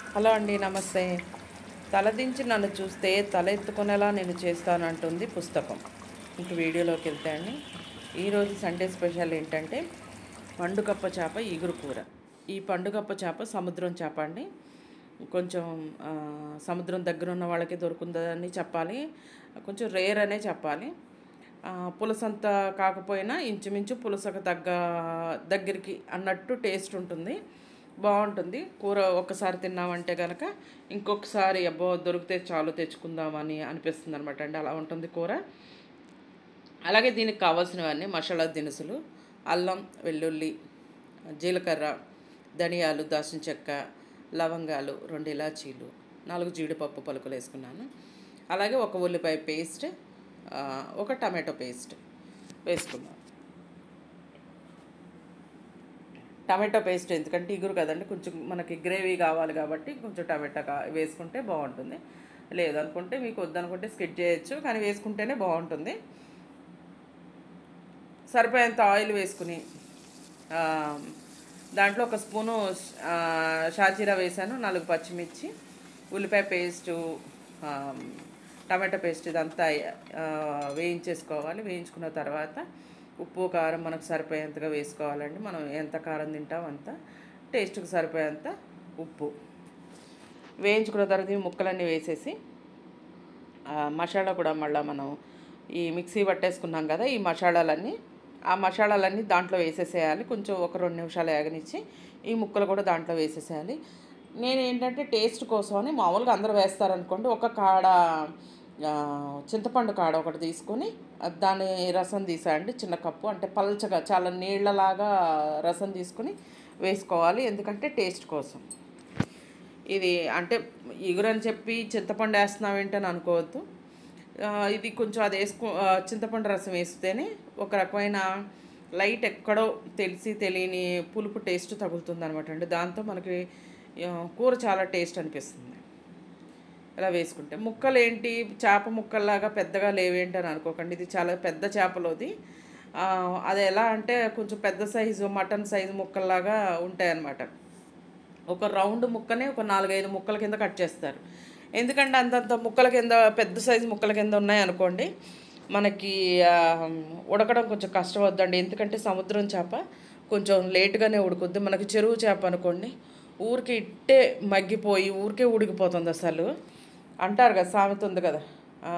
hello అండి నమస్తే తలదించి నన్ను చూస్తే తల ఎత్తుకునేలా నేను చేస్తానంటుంది పుస్తకం ఇంక వీడియోలోకి వెళ్తే అండి ఈరోజు సండే స్పెషల్ ఏంటంటే పండుగప్ప చేప ఈగురు కూర ఈ పండుగప్ప చేప సముద్రం చేప అండి కొంచెం ఆ, సముద్రం దగ్గర ఉన్న వాళ్ళకి దొరుకుతుందని చెప్పాలి కొంచెం రేర్ అనే చెప్పాలి ఆ, పులసంత కాకపోయినా ఇంచుమించు పులసకు తగ్గ దగ్గరికి అన్నట్టు టేస్ట్ ఉంటుంది బాగుంటుంది కూర ఒక్కసారి తిన్నామంటే కనుక ఇంకొకసారి అబ్బో దొరికితే చాలు తెచ్చుకుందామని అనిపిస్తుంది అనమాట అండి అలా ఉంటుంది కూర అలాగే దీనికి కావాల్సినవన్నీ మసాలా దినుసులు అల్లం వెల్లుల్లి జీలకర్ర ధనియాలు దాల్చిన చెక్క లవంగాలు రెండు ఇలాచీలు నాలుగు జీడిపప్పు పలుకులు వేసుకున్నాను అలాగే ఒక ఉల్లిపాయ పేస్ట్ ఆ, ఒక టమాటో పేస్ట్ వేసుకున్నాను టమాటో పేస్ట్ ఎందుకంటే ఇగురు కదండి కొంచెం మనకి గ్రేవీ కావాలి కాబట్టి కొంచెం టమాటా కా వేసుకుంటే బాగుంటుంది లేదనుకుంటే మీకు వద్దనుకుంటే స్కిప్ చేయొచ్చు కానీ వేసుకుంటేనే బాగుంటుంది సరిపోయేంత ఆయిల్ వేసుకుని ఆ, దాంట్లో ఒక స్పూను ఆ, షాజీరా వేసాను నాలుగు పచ్చిమిర్చి ఉల్లిపాయ పేస్టు ఆ, టమాటా పేస్ట్ ఇదంతా ఆ, వేయించేసుకోవాలి వేయించుకున్న తర్వాత ఉప్పు కారం మనకు సరిపోయేంతగా వేసుకోవాలండి మనం ఎంత కారం తింటాం అంత టేస్ట్కి సరిపోయేంత ఉప్పు వేయించుకున్న తర్వాత ఈ ముక్కలన్నీ వేసేసి ఆ మసాలా కూడా మళ్ళీ మనం ఈ మిక్సీ పట్టేసుకున్నాం కదా ఈ మసాలాలన్నీ ఆ మసాలాలన్నీ దాంట్లో వేసేసేయాలి కొంచెం ఒక రెండు నిమిషాలు ఏగనిచ్చి ఈ ముక్కలు కూడా దాంట్లో వేసేసేయాలి నేను ఏంటంటే టేస్ట్ కోసం అని మామూలుగా అందరూ వేస్తారనుకోండి ఒక కాడ ఆ, చింతపండు కాడ ఒకటి తీసుకొని అది దాని రసం తీసేయండి చిన్న కప్పు అంటే పల్చగా చాలా నీళ్ళలాగా రసం తీసుకొని వేసుకోవాలి ఎందుకంటే టేస్ట్ కోసం ఇది అంటే ఇగురని చెప్పి చింతపండు వేస్తున్నాం ఏంటని అనుకోవద్దు ఆ, ఇది కొంచెం అది వేసుకో ఆ, చింతపండు రసం వేస్తేనే ఒక రకమైన లైట్ ఎక్కడో తెలిసి తెలియని పులుపు టేస్ట్ తగులుతుంది అనమాట అండి దాంతో మనకి ఆ, కూర చాలా టేస్ట్ అనిపిస్తుంది ఇలా వేసుకుంటే ముక్కలు ఏంటి చేప ముక్కల్లాగా పెద్దగా లేవేంటి అని అనుకోకండి ఇది చాలా పెద్ద చేపలోది ఆ, అది ఎలా అంటే కొంచెం పెద్ద సైజు మటన్ సైజు ముక్కల్లాగా ఉంటాయి అన్నమాట ఒక రౌండ్ ముక్కనే ఒక నాలుగైదు ముక్కల కింద కట్ చేస్తారు ఎందుకంటే అంతంత ముక్కల కింద పెద్ద సైజు ముక్కల కింద ఉన్నాయి అనుకోండి మనకి ఆ, ఉడకడం కొంచెం కష్టం అవుద్దండి ఎందుకంటే సముద్రం చేప కొంచెం లేటుగానే ఉడుకుద్ది మనకి చెరువు చేప అనుకోండి ఊరికి ఇట్టే మగ్గిపోయి ఊరికే ఉడికిపోతుంది అసలు అంటారు కదా సామెత ఉంది కదా ఆ,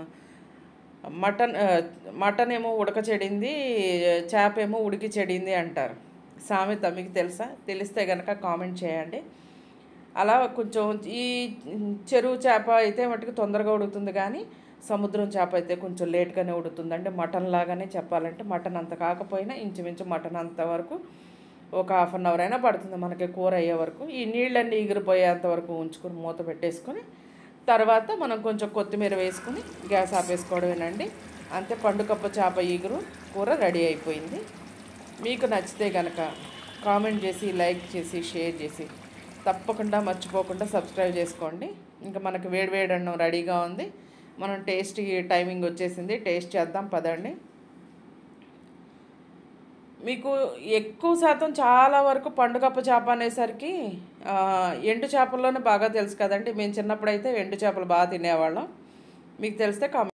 మటన్ ఆ, మటన్ ఏమో ఉడక చెడింది చేప ఏమో ఉడికి చెడింది అంటారు సామెత మీకు తెలుసా తెలిస్తే కనుక కామెంట్ చేయండి అలా కొంచెం ఈ చెరువు చేప అయితే మటుకు తొందరగా ఉడుకుతుంది కానీ సముద్రం చేప అయితే కొంచెం లేట్గానే ఉడుకుతుంది అంటే మటన్ లాగానే చెప్పాలంటే మటన్ అంత కాకపోయినా ఇంచుమించు మటన్ అంత వరకు ఒక హాఫ్ అన్ అవర్ అయినా పడుతుంది మనకి కూర అయ్యే వరకు ఈ నీళ్ళన్నీ ఎగిరిపోయేంత వరకు ఉంచుకొని మూత పెట్టేసుకొని తర్వాత మనం కొంచెం కొత్తిమీర వేసుకుని గ్యాస్ ఆపేసుకోవడమేనండి అంతే పండుకప్ప చేప ఈగురు కూర రెడీ అయిపోయింది మీకు నచ్చితే కనుక కామెంట్ చేసి లైక్ చేసి షేర్ చేసి తప్పకుండా మర్చిపోకుండా సబ్స్క్రైబ్ చేసుకోండి ఇంకా మనకి వేడి వేడి అన్నం రెడీగా ఉంది మనం టేస్ట్ టైమింగ్ వచ్చేసింది టేస్ట్ చేద్దాం పదండి మీకు ఎక్కువ శాతం చాలా వరకు పండుగప్ప చేప అనేసరికి ఆ, ఎండు చేపల్లోనే బాగా తెలుసు కదండి మేము చిన్నప్పుడు అయితే ఎండు చేపలు బాగా తినేవాళ్ళం మీకు తెలిస్తే కామెంట్